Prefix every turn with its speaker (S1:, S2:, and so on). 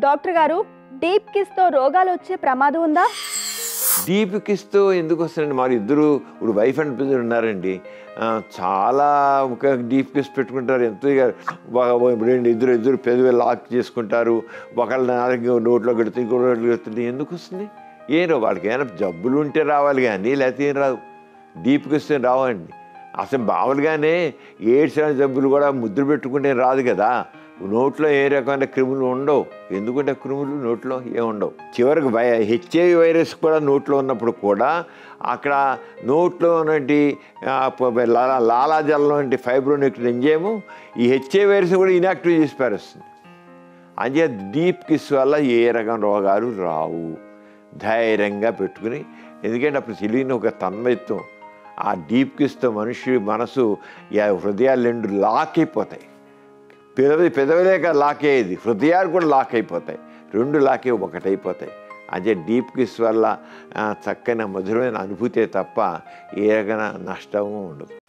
S1: doctor గారు deep కిస్తో రోగాలు వచ్చే ప్రమాదం ఉందా
S2: డీప్ కిస్తో ఎందుకు వస్తారండి మరి ఇద్దరు ఇప్పుడు వైఫ్ అండ్ బ్రదర్ ఉన్నారండి ఆ, చాలా ఒక డీప్ కిస్ పెట్టుకుంటారు ఎంతో ఇక ఒక- రెండు ఇద్దరు ఇద్దరు పెదవి లాక్ చేసుకుంటారు ఒకళ్ళ నాలుగు నోట్లో కడితే ఇంకో నోట్లో కడుతుంది ఎందుకు వస్తుంది ఏం రావు వాళ్ళకి ఏమైనా జబ్బులు ఉంటే రావాలి కానీ లేకపోతే ఏం రావు డీప్ కిస్ రావండి అసలు మామూలుగానే ఎయిడ్స్ అనే జబ్బులు కూడా ముద్ర పెట్టుకుంటే రాదు కదా నోట్లో ఏ రకమైన క్రిములు ఉండవు ఎందుకంటే క్రిములు నోట్లో ఏం ఉండవు చివరికి వై హెచ్ఐవి వైరస్ కూడా నోట్లో ఉన్నప్పుడు కూడా అక్కడ నోట్లో ఉన్నటువంటి ఆ, ప- లాలా లాలాజలంలో వంటి ఫైబ్రోనెక్టిన్ ఎంజైము ఈ హెచ్ఐవి వైరస్ కూడా ఇనాక్టివ్ చేసి పారేస్తుంది అంతే డీప్ కిస్ వల్ల ఏ రకం రోగాలు రావు ధైర్యంగా పెట్టుకుని ఎందుకంటే అప్పుడు తెలియని ఒక తన్మయత్వం ఆ డీప్ కిస్తో మనిషి మనసు ఈ హృదయాలు రెండు లాక్ అయిపోతాయి పెదవి పెదవిలేక లాక్ అయ్యేది హృదయాలు కూడా లాక్ అయిపోతాయి రెండు లాక్ అయ్యి ఒకటైపోతాయి అదే డీప్ కిస్ వల్ల ఆ, చక్కని మధురమైన అనుభూతే తప్ప ఏ రకమైన నష్టము ఉండదు